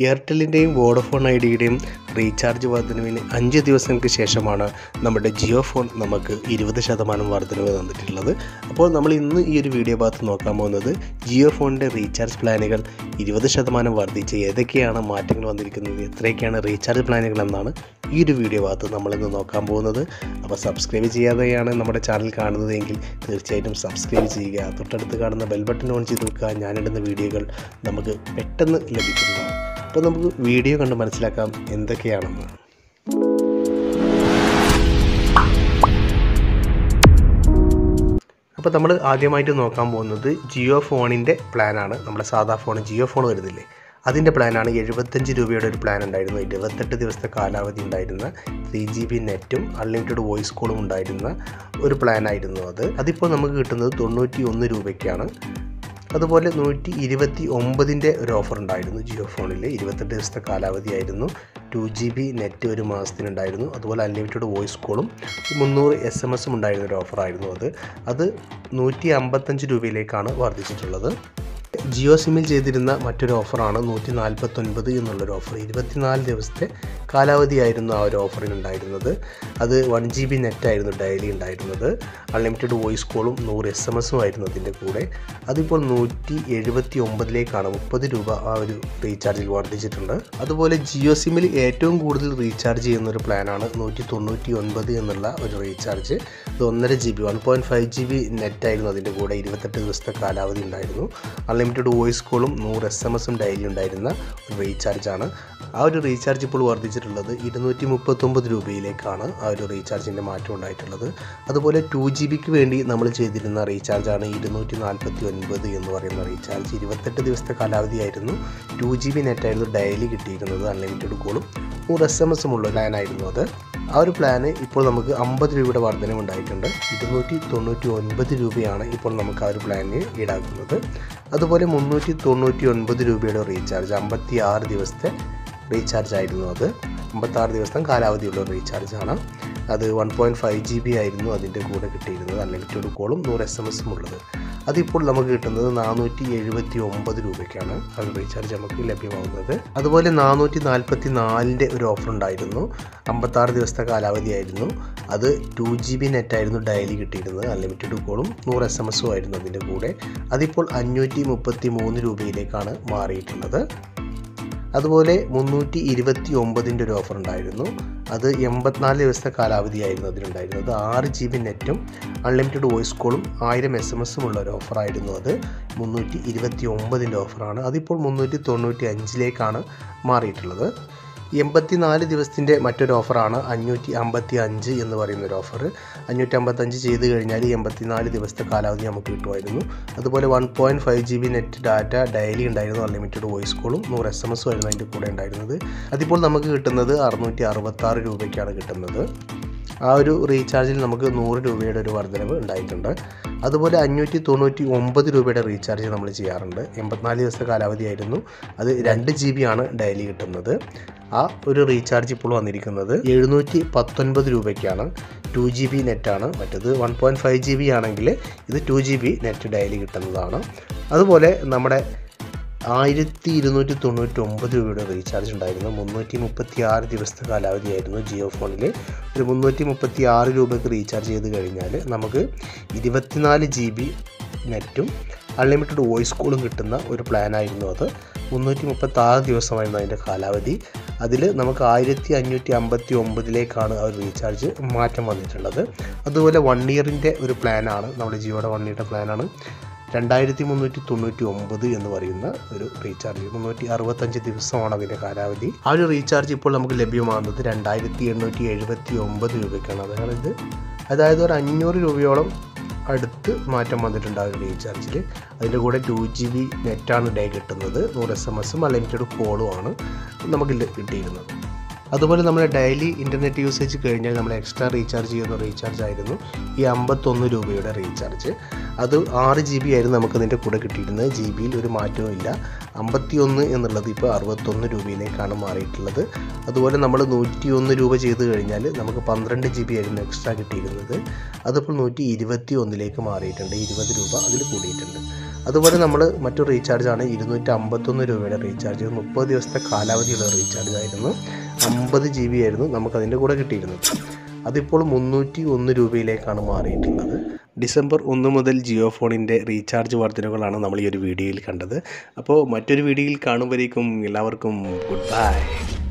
എയർടെല്ലിൻ്റെയും Vodafone ഐഡിയയുടെയും recharge വർധനവിന് അഞ്ച് ദിവസങ്ങൾക്ക് ശേഷമാണ് നമ്മുടെ ജിയോ ഫോൺ നമുക്ക് ഇരുപത് ശതമാനം വർധനവ് തന്നിട്ടുള്ളത് അപ്പോൾ നമ്മൾ ഇന്ന് ഈ ഒരു വീഡിയോ ഭാഗത്ത് നോക്കാൻ പോകുന്നത് ജിയോ ഫോണിൻ്റെ റീചാർജ് പ്ലാനുകൾ ഇരുപത് ശതമാനം വർദ്ധിച്ച് ഏതൊക്കെയാണ് മാറ്റങ്ങൾ വന്നിരിക്കുന്നത് എത്രയൊക്കെയാണ് റീചാർജ് പ്ലാനുകൾ എന്നാണ് ഈ ഒരു വീഡിയോ ഭാഗത്ത് നമ്മളിന്ന് നോക്കാൻ പോകുന്നത് അപ്പോൾ സബ്സ്ക്രൈബ് ചെയ്യാതെയാണ് നമ്മുടെ ചാനൽ കാണുന്നതെങ്കിൽ തീർച്ചയായിട്ടും സബ്സ്ക്രൈബ് ചെയ്യുക തൊട്ടടുത്ത് കാണുന്ന ബെൽ ബട്ടൺ ഓൺ ചെയ്ത് വെക്കുക ഞാനിടുന്ന വീഡിയോകൾ നമുക്ക് പെട്ടെന്ന് ലഭിക്കുന്നതാണ് അപ്പോൾ നമുക്ക് വീഡിയോ കണ്ട് മനസ്സിലാക്കാം എന്തൊക്കെയാണെന്ന് അപ്പോൾ നമ്മൾ ആദ്യമായിട്ട് നോക്കാൻ പോകുന്നത് ജിയോ ഫോണിൻ്റെ പ്ലാനാണ് നമ്മുടെ സാധാ ഫോൺ ജിയോ ഫോൺ വരുന്നില്ലേ അതിൻ്റെ പ്ലാനാണ് എഴുപത്തഞ്ച് രൂപയുടെ ഒരു പ്ലാൻ ഉണ്ടായിരുന്നു ഇരുപത്തെട്ട് ദിവസത്തെ കാലാവധി ഉണ്ടായിരുന്ന ത്രീ ജി ബി നെറ്റും അൺലിമിറ്റഡ് വോയിസ് കോളും ഉണ്ടായിരുന്ന ഒരു പ്ലാനായിരുന്നു അത് അതിപ്പോൾ നമുക്ക് കിട്ടുന്നത് തൊണ്ണൂറ്റി ഒന്ന് രൂപയ്ക്കാണ് അതുപോലെ നൂറ്റി ഇരുപത്തി ഒമ്പതിൻ്റെ ഒരു ഓഫർ ഉണ്ടായിരുന്നു ജിയോ ഫോണിൽ ഇരുപത്തെട്ട് ദിവസത്തെ കാലാവധിയായിരുന്നു ടു ജി ബി നെറ്റ് ഒരു മാസത്തിനുണ്ടായിരുന്നു അതുപോലെ അൺലിമിറ്റഡ് വോയിസ് കോളും മുന്നൂറ് എസ് എം എസും ഉണ്ടായിരുന്ന ഒരു ഓഫറായിരുന്നു അത് അത് നൂറ്റി അമ്പത്തഞ്ച് രൂപയിലേക്കാണ് വർദ്ധിച്ചിട്ടുള്ളത് ജിയോ സിമ്മിൽ ചെയ്തിരുന്ന മറ്റൊരു ഓഫറാണ് നൂറ്റി നാൽപ്പത്തൊൻപത് എന്നുള്ളൊരു ഓഫർ ഇരുപത്തിനാല് ദിവസത്തെ കാലാവധിയായിരുന്നു ആ ഒരു ഓഫറിന് ഉണ്ടായിരുന്നത് അത് വൺ ജി ബി നെറ്റായിരുന്നു ഡെയിലി ഉണ്ടായിരുന്നത് അൺലിമിറ്റഡ് വോയിസ് കോളും നൂറ് എസ് എം എസും ആയിരുന്നു അതിൻ്റെ കൂടെ അതിപ്പോൾ നൂറ്റി എഴുപത്തി ഒമ്പതിലേക്കാണ് മുപ്പത് രൂപ ആ ഒരു റീചാർജിൽ വർദ്ധിച്ചിട്ടുണ്ട് അതുപോലെ ജിയോ സിമ്മിൽ ഏറ്റവും കൂടുതൽ റീചാർജ് ചെയ്യുന്ന ഒരു പ്ലാനാണ് നൂറ്റി തൊണ്ണൂറ്റി ഒൻപത് എന്നുള്ള ഒരു റീചാർജ് അത് ഒന്നര G B one point five G B നെറ്റായിരുന്നു അതിൻ്റെ കൂടെ ഇരുപത്തെട്ട് ദിവസത്തെ കാലാവധി ഉണ്ടായിരുന്നു അൺലിമിറ്റഡ് വോയിസ് കോളും നൂറ് എസ് എം എസും ഡെയിലി ഉണ്ടായിരുന്ന ഒരു റീചാർജാണ് ആ ഒരു റീചാർജ് ഇപ്പോൾ വർദ്ധിച്ചിട്ടുള്ളത് ഇരുന്നൂറ്റി മുപ്പത്തൊമ്പത് രൂപയിലേക്കാണ് ആ ഒരു റീചാർജിൻ്റെ മാറ്റം ഉണ്ടായിട്ടുള്ളത് അതുപോലെ ടു ജി ബിക്ക് വേണ്ടി നമ്മൾ ചെയ്തിരുന്ന റീചാർജാണ് ഇരുന്നൂറ്റി നാൽപ്പത്തി ഒൻപത് എന്ന് പറയുന്ന റീചാർജ് ഇരുപത്തെട്ട് ദിവസത്തെ കാലാവധിയായിരുന്നു ടു ജി ബി നെറ്റായിരുന്നു ഡെയിലി കിട്ടിയിരുന്നത് അൺലിമിറ്റഡ് കോളും നൂറ് എസ് എം എസും ഉള്ള പ്ലാനായിരുന്നു അത് ആ ഒരു പ്ലാന് ഇപ്പോൾ നമുക്ക് അമ്പത് രൂപയുടെ വർധനം ഉണ്ടായിട്ടുണ്ട് ഇരുന്നൂറ്റി തൊണ്ണൂറ്റി ഒൻപത് രൂപയാണ് ഇപ്പോൾ നമുക്ക് ആ ഒരു പ്ലാനിന് ഈടാക്കുന്നത് അതുപോലെ മുന്നൂറ്റി തൊണ്ണൂറ്റി ഒൻപത് രൂപയുടെ റീചാർജ് അമ്പത്തി ആറ് ദിവസത്തെ റീചാർജ് ആയിരുന്നു അത് അമ്പത്താറ് ദിവസം കാലാവധിയുള്ള റീചാർജാണ് അത് one point five G B ആയിരുന്നു അതിൻ്റെ കൂടെ കിട്ടിയിരുന്നത് അൺലിമിറ്റഡ് കോളും നൂറ് എസ് എം എസും ഉള്ളത് അതിപ്പോൾ നമുക്ക് കിട്ടുന്നത് നാനൂറ്റി എഴുപത്തി ഒമ്പത് രൂപയ്ക്കാണ് അത് റീചാർജ് നമുക്ക് ലഭ്യമാകുന്നത് അതുപോലെ നാനൂറ്റി നാൽപ്പത്തി നാലിൻ്റെ ഒരു ഓഫർ ഉണ്ടായിരുന്നു അമ്പത്താറ് ദിവസത്തെ കാലാവധിയായിരുന്നു അത് ടു ജി ബി നെറ്റായിരുന്നു ഡെയിലി കിട്ടിയിരുന്നത് അൺലിമിറ്റഡ് കോളും നൂറ് എസ് എം എസും ആയിരുന്നു അതിൻ്റെ കൂടെ അതിപ്പോൾ അഞ്ഞൂറ്റി മുപ്പത്തി മൂന്ന് രൂപയിലേക്കാണ് മാറിയിട്ടുള്ളത് അതുപോലെ മുന്നൂറ്റി ഇരുപത്തി ഒമ്പതിൻ്റെ ഒരു ഓഫർ ഉണ്ടായിരുന്നു അത് എൺപത്തിനാല് ദിവസത്തെ കാലാവധിയായിരുന്നു അതിലുണ്ടായിരുന്നത് ആറ് ജി ബി നെറ്റും അൺലിമിറ്റഡ് വോയിസ് കോളും ആയിരം എസ് എം എസും ഉള്ള ഒരു ഓഫറായിരുന്നു അത് മുന്നൂറ്റി ഇരുപത്തി ഒമ്പതിൻ്റെ ഓഫറാണ് അതിപ്പോൾ മുന്നൂറ്റി തൊണ്ണൂറ്റി അഞ്ചിലേക്കാണ് മാറിയിട്ടുള്ളത് എൺപത്തിനാല് ദിവസത്തിൻ്റെ മറ്റൊരു ഓഫറാണ് അഞ്ഞൂറ്റി അമ്പത്തി അഞ്ച് എന്ന് പറയുന്ന ഒരു ഓഫർ അഞ്ഞൂറ്റി അമ്പത്തഞ്ച് ചെയ്ത് കഴിഞ്ഞാൽ എൺപത്തിനാല് ദിവസത്തെ കാലാവധി നമുക്ക് കിട്ടുമായിരുന്നു അതുപോലെ one point five G B net data daily ഉണ്ടായിരുന്നു അൺലിമിറ്റഡ് വോയിസ് കോളും നൂറ് എസ് എം എസും ആയിരുന്നു അതിൻ്റെ കൂടെ ഉണ്ടായിരുന്നത് അതിപ്പോൾ നമുക്ക് കിട്ടുന്നത് അറുന്നൂറ്റി അറുപത്താറ് രൂപയ്ക്കാണ് കിട്ടുന്നത് ആ ഒരു റീചാർജിൽ നമുക്ക് നൂറ് രൂപയുടെ ഒരു വർധനവ് ഉണ്ടായിട്ടുണ്ട് അതുപോലെ അഞ്ഞൂറ്റി തൊണ്ണൂറ്റി ഒമ്പത് രൂപയുടെ റീചാർജ് നമ്മൾ ചെയ്യാറുണ്ട് എൺപത്തിനാല് ദിവസത്തെ കാലാവധിയായിരുന്നു അത് രണ്ട് ജി ബി ആണ് ഡെയിലി കിട്ടുന്നത് ആ ഒരു റീചാർജ് ഇപ്പോൾ വന്നിരിക്കുന്നത് എഴുന്നൂറ്റി പത്തൊൻപത് രൂപയ്ക്കാണ് ടു ജി ബി നെറ്റാണ് മറ്റത് one point five G B ആണെങ്കിൽ ഇത് two G B net daily കിട്ടുന്നതാണ് അതുപോലെ നമ്മുടെ ആയിരത്തി ഇരുന്നൂറ്റി തൊണ്ണൂറ്റി ഒമ്പത് രൂപയുടെ റീചാർജ് ഉണ്ടായിരുന്നു മുന്നൂറ്റി മുപ്പത്തി ആറ് ദിവസത്തെ കാലാവധിയായിരുന്നു ജിയോ ഫോണിൽ ഒരു മുന്നൂറ്റി മുപ്പത്തി ആറ് രൂപയ്ക്ക് റീചാർജ് ചെയ്ത് കഴിഞ്ഞാൽ നമുക്ക് ഇരുപത്തിനാല് ജി ബി നെറ്റും അൺലിമിറ്റഡ് വോയിസ് കോളും കിട്ടുന്ന ഒരു പ്ലാനായിരുന്നു അത് മുന്നൂറ്റി മുപ്പത്തി ആറ് ദിവസമായിരുന്നു അതിൻ്റെ കാലാവധി അതിൽ നമുക്ക് ആയിരത്തി അഞ്ഞൂറ്റി അമ്പത്തി ഒമ്പതിലേക്കാണ് ആ ഒരു റീചാർജ് മാറ്റം വന്നിട്ടുള്ളത് അതുപോലെ വൺ ഇയറിൻ്റെ ഒരു പ്ലാനാണ് നമ്മുടെ ജിയോയുടെ വൺ ഇയറിൻ്റെ പ്ലാനാണ് രണ്ടായിരത്തി മുന്നൂറ്റി തൊണ്ണൂറ്റി ഒമ്പത് എന്ന് പറയുന്ന ഒരു റീചാർജ് മുന്നൂറ്റി അറുപത്തഞ്ച് ദിവസമാണ് അതിൻ്റെ കാലാവധി ആ ഒരു റീചാർജ് ഇപ്പോൾ നമുക്ക് ലഭ്യമാകുന്നത് രണ്ടായിരത്തി എണ്ണൂറ്റി എഴുപത്തി ഒമ്പത് രൂപയ്ക്കാണ് അതായത് അതായത് ഒരു അഞ്ഞൂറ് രൂപയോളം അടുത്ത് മാറ്റം വന്നിട്ടുണ്ട് ആ ഒരു റീചാർജിൽ അതിൻ്റെ കൂടെ ടു ജി ബി നെറ്റാണ് ഡേ കിട്ടുന്നത് നൂറ് എസ് എം എസും അൺലിമിറ്റഡ് കോളുമാണ് നമുക്ക് കിട്ടിയിരുന്നത് അതുപോലെ നമ്മൾ ഡെയിലി ഇൻ്റർനെറ്റ് യൂസേജ് കഴിഞ്ഞാൽ നമ്മൾ എക്സ്ട്രാ റീചാർജ് ചെയ്യുന്ന റീചാർജ് ആയിരുന്നു ഈ അമ്പത്തൊന്ന് രൂപയുടെ റീചാർജ് അത് ആറ് ജി ബി ആയിരുന്നു നമുക്ക് ഇതിൻ്റെ കൂടെ കിട്ടിയിരുന്നത് ജി ബിയിൽ ഒരു മാറ്റവും ഇല്ല അമ്പത്തി ഒന്ന് എന്നുള്ളത് ഇപ്പോൾ അറുപത്തൊന്ന് രൂപയിലേക്കാണ് മാറിയിട്ടുള്ളത് അതുപോലെ നമ്മൾ നൂറ്റി ഒന്ന് രൂപ ചെയ്ത് കഴിഞ്ഞാൽ നമുക്ക് പന്ത്രണ്ട് ജി ബി ആയിരുന്നു എക്സ്ട്രാ കിട്ടിയിരുന്നത് അതിപ്പോൾ നൂറ്റി ഇരുപത്തി ഒന്നിലേക്ക് മാറിയിട്ടുണ്ട് ഇരുപത് രൂപ അതിൽ കൂടിയിട്ടുണ്ട് അതുപോലെ നമ്മൾ മറ്റൊരു റീചാർജാണ് ഇരുന്നൂറ്റി അമ്പത്തൊന്ന് രൂപയുടെ റീചാർജ് മുപ്പത് ദിവസത്തെ കാലാവധിയുള്ള റീചാർജ് ആയിരുന്നു അമ്പത് ജി ബി ആയിരുന്നു നമുക്കതിൻ്റെ കൂടെ കിട്ടിയിരുന്നത് അതിപ്പോൾ മുന്നൂറ്റി ഒന്ന് രൂപയിലേക്കാണ് മാറിയിട്ടുള്ളത് ഡിസംബർ ഒന്ന് മുതൽ ജിയോ ഫോണിൻ്റെ റീചാർജ് വർധനകളാണ് നമ്മൾ ഈ ഒരു വീഡിയോയിൽ കണ്ടത് അപ്പോൾ മറ്റൊരു വീഡിയോയിൽ കാണുമ്പോഴേക്കും എല്ലാവർക്കും ഗുഡ് ബൈ